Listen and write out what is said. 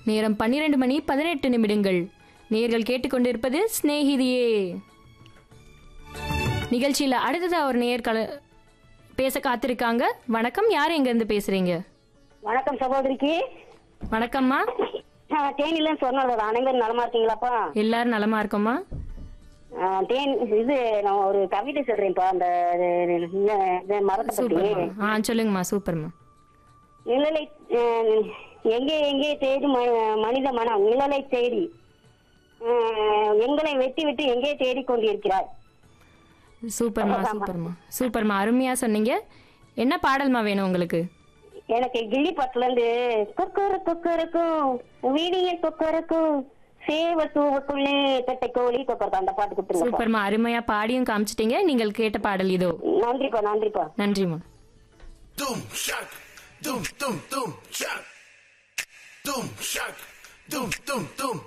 நேரம் பன்னிரண்டு மணி பதினெட்டு நிமிடங்கள் நேர்கள் கேட்டுக்கொண்டிருப்பது சிநேகிதியே நிகழ்ச்சியில் அடுத்ததா ஒரு நேர் கல பேச காத்திருக்காங்க வணக்கம் யார் எங்கேருந்து பேசுறீங்க வணக்கம் சகோதரிக்கு வணக்கம்மா ஆ, தேனில சொன்னது அனைவரும் நலமா இருக்கீங்களாப்பா எல்லாரும் நலமா இருக்கோம்மா ஆ, தேன் இது நான் ஒரு கவிதை சொல்றேன்ப்பா அந்த இது, இந்த இந்த மரத்தை பத்தி சூப்பர்மா ஆ சொல்லுங்கம்மா சூப்பர்மா நிழலை ஆ, எங்கே எங்கே தேடி ம- மனித மனம் நிழலை தேடி ஆ, எங்களை வெட்டி விட்டு எங்கே தேடிக் கொண்டிருக்கிறாய் சூப்பர்மா சூப்பர்மா சூப்பர்மா அருமையா சொன்னீங்க என்ன பாடல்மா வேணும் உங்களுக்கு எனக்கு கிள்ளி பாட்டுல இருந்து கொக்கர கொக்கரக்கும் வீடிய கொக்கரக்கும் சேவ தூவக்குள்ளே கட்டை கோழி கொக்கரக்கும் அந்த பாட்டு கொடுத்துருங்க சூப்பர்மா அருமையா பாடியும் காமிச்சிட்டீங்க நீங்கள் கேட்ட பாடல் இதோ நன்றிப்பா நன்றிப்பா நன்றிம்மா Doom shock, doom doom doom shock, doom shock, doom doom doom